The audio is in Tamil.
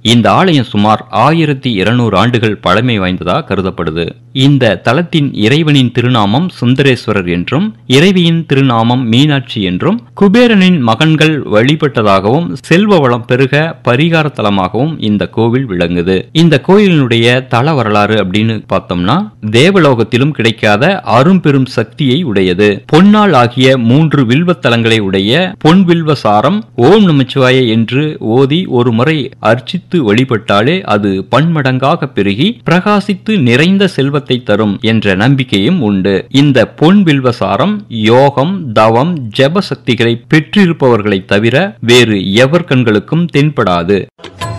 இந்த ஆலயம் சுமார் ஆயிரத்தி இருநூறு ஆண்டுகள் பழமை வாய்ந்ததா கருதப்படுது இந்த தலத்தின் இறைவனின் திருநாமம் சுந்தரேஸ்வரர் என்றும் இறைவியின் திருநாமம் மீனாட்சி என்றும் குபேரனின் மகன்கள் வழிபட்டதாகவும் செல்வ வளம் பெருக பரிகார தலமாகவும் இந்த கோவில் விளங்குது இந்த கோயிலினுடைய தல வரலாறு அப்படின்னு பார்த்தோம்னா தேவலோகத்திலும் கிடைக்காத அரும்பெரும் சக்தியை உடையது பொன்னால் ஆகிய மூன்று வில்வத்தலங்களை உடைய பொன் வில்வ சாரம் ஓம் நமச்சிவாய என்று ஓதி ஒரு முறை அர்ச்சித்து வழிபட்டாலே அது பன்மடங்காக பெருகி பிரகாசித்து நிறைந்த செல்வத்தை தரும் என்ற நம்பிக்கையும் உண்டு இந்த பொன் வில்வசாரம் யோகம் தவம் ஜப சக்திகளை பெற்றிருப்பவர்களை தவிர வேறு எவர் கண்களுக்கும் தென்படாது